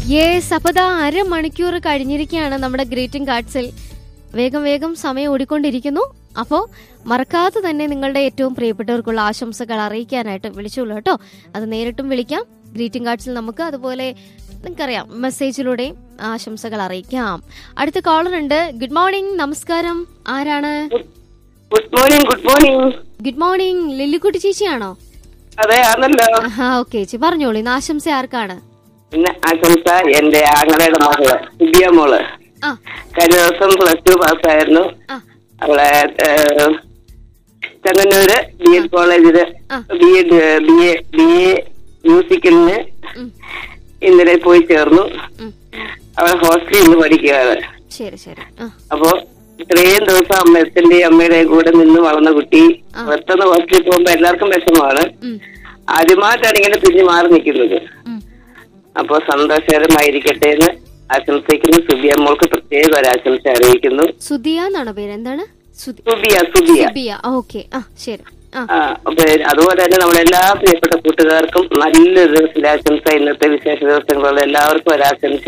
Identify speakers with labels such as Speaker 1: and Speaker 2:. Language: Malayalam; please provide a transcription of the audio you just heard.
Speaker 1: യേസ് അപ്പൊ ദാ അരമണിക്കൂർ കഴിഞ്ഞിരിക്കുകയാണ് നമ്മുടെ ഗ്രീറ്റിംഗ് കാർഡ്സിൽ വേഗം വേഗം സമയം ഓടിക്കൊണ്ടിരിക്കുന്നു അപ്പോൾ മറക്കാതെ തന്നെ നിങ്ങളുടെ ഏറ്റവും പ്രിയപ്പെട്ടവർക്കുള്ള ആശംസകൾ അറിയിക്കാനായിട്ട് വിളിച്ചോളൂ കേട്ടോ അത് നേരിട്ടും വിളിക്കാം ഗ്രീറ്റിംഗ് കാർഡ്സിൽ നമുക്ക് അതുപോലെ നിങ്ങൾക്കറിയാം മെസ്സേജിലൂടെയും ആശംസകൾ അറിയിക്കാം അടുത്ത കോളർ ഉണ്ട് ഗുഡ് മോർണിംഗ് നമസ്കാരം ആരാണ്
Speaker 2: good morning good morning
Speaker 1: good morning Lillikutty ചേച്ചിയാണോ
Speaker 2: അതെ ആണല്ലോ
Speaker 1: ആ ഓക്കെ ചേച്ചി പറഞ്ഞോളൂ ഇന്ന് ആശംസ ആർക്കാണ്
Speaker 2: പിന്നെ ആശംസ എന്റെ ആങ്ങളയുടെ മകള് ദിവ്യ മോള്
Speaker 1: ആ
Speaker 2: കഴിഞ്ഞ ദിവസം പ്ലസ് ടു പാസ്സായിരുന്നു
Speaker 1: ആ
Speaker 2: അവളെ ഏഹ്, ചെങ്ങന്നൂര് ബി എഡ് കോളേജില്
Speaker 1: ആ.
Speaker 2: B Ed B A B A മ്യൂസിക്കലിന്
Speaker 1: ഉം,
Speaker 2: ഇന്നലെ പോയി ചേർന്നു
Speaker 1: ഉം.
Speaker 2: അവളെ ഹോസ്റ്റലിൽ നിന്ന് പഠിക്കുകയാണ്
Speaker 1: ശരി ശരി ആ
Speaker 2: അപ്പോ ഇത്രയും ദിവസം അമ്മ അച്ഛന്റെയും അമ്മയുടെയും കൂടെ നിന്ന് വളർന്ന കുട്ടി
Speaker 1: ആ.
Speaker 2: പെട്ടെന്ന് ഹോസ്റ്റലിൽ പോകുമ്പോ എല്ലാവർക്കും വിഷമമാണ്
Speaker 1: ഉം,
Speaker 2: ആദ്യമായിട്ടാണ് ഇങ്ങനെ തിരിഞ്ഞു മാറി നിൽക്കുന്നത്
Speaker 1: ഉം.
Speaker 2: അപ്പോ സന്തോഷകരമായിരിക്കട്ടെ എന്ന് ആശംസിക്കുന്നു സുബിയ മോൾക്ക് പ്രത്യേക ഒരു ആശംസ അറിയിക്കുന്നു
Speaker 1: സുദിയ എന്നാണോ പേര് എന്താണ് സുദി-
Speaker 2: സുബിയ സുബിയ
Speaker 1: സുബിയ ഓക്കെ ആ ശരി ആ
Speaker 2: ആ, അപ്പൊ അതുപോലെ തന്നെ നമ്മുടെ എല്ലാ പ്രിയപ്പെട്ട കൂട്ടുകാർക്കും നല്ലൊരു ദിവസത്തിലെ ആശംസ ഇന്നത്തെ വിശേഷ ദിവസങ്ങളുള്ള എല്ലാവർക്കും ഒരു ആശംസ